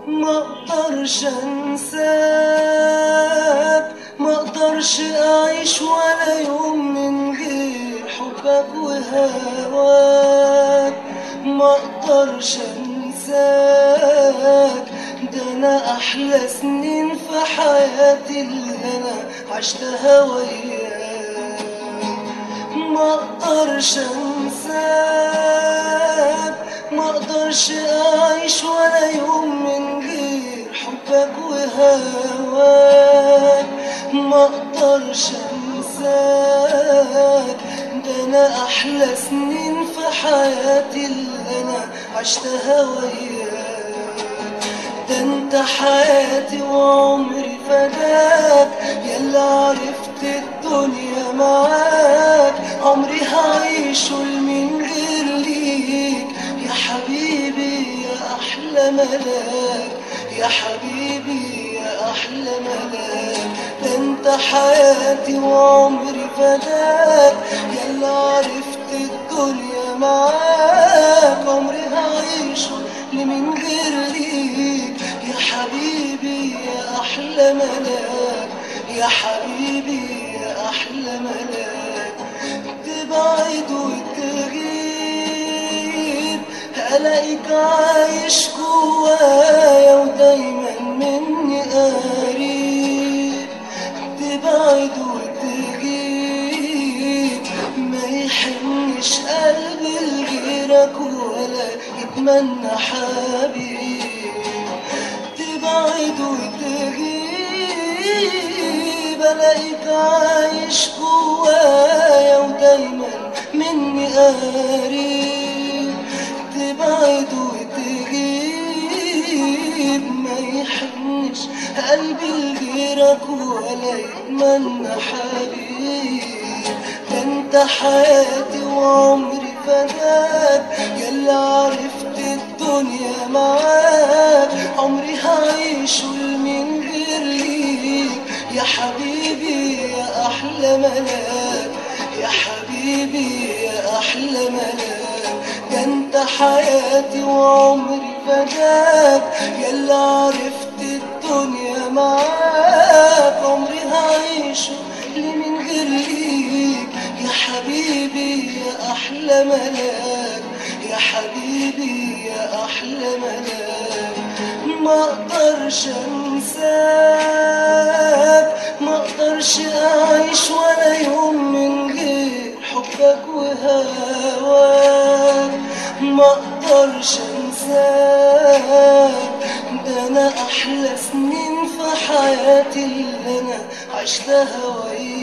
ما اقدرش انساك ما اقدرش اعيش ولا يوم من غير حبك وهواك ما اقدرش انساك ده انا احلى سنين في حياتي اللي انا عشتها وياك ما اقدرش انساك ما اقدرش اعيش ولا يوم من غير حبك وهواك ما اقدرش انساك ده انا احلى سنين في حياتي اللي انا عشتها وياك ده انت حياتي وعمري فداك يلا عرفت الدنيا معاك عمري هعيشه لمن غير ليك يا حبيبي يا احلى ملاك يا حبيبي يا احلى ملاك ده انت حياتي وعمري فداك يلا عرفت الدنيا معاك عمري هعيشه لمن غير ليك يا حبيبي يا احلى ملاك يا حبيبي يا احلى ملاك تبعد وتغيب الاقيك عايش جوايا ودايما مني قريب تبعد وتغيب ما يحنش قلبي لغيرك ولا يتمنى حبيب تبعد وتغيب الاقيك عايش جوايا ودايما مني قريب تبعد وتغيب ما يحنش قلبي لغيرك ولا يتمنى حبيب ده انت حياتي وعمري فداك يلا عرفت الدنيا معاك عمري هعيشه لمن غير ليك يا حبيبي يا احلى ملاك يا حبيبي يا احلى ملاك ده انت حياتي وعمري فداك يلا عرفت الدنيا معاك عمري هعيشه لمن غير ليك يا حبيبي يا احلى ملاك يا حبيبي يا احلى ملاك ما اقدرش انساك ما اقدرش اعيش ولا يوم من غير حبك وهواك ما اقدرش انساك ده انا احلى سنين في حياتي اللي انا عشتها وياك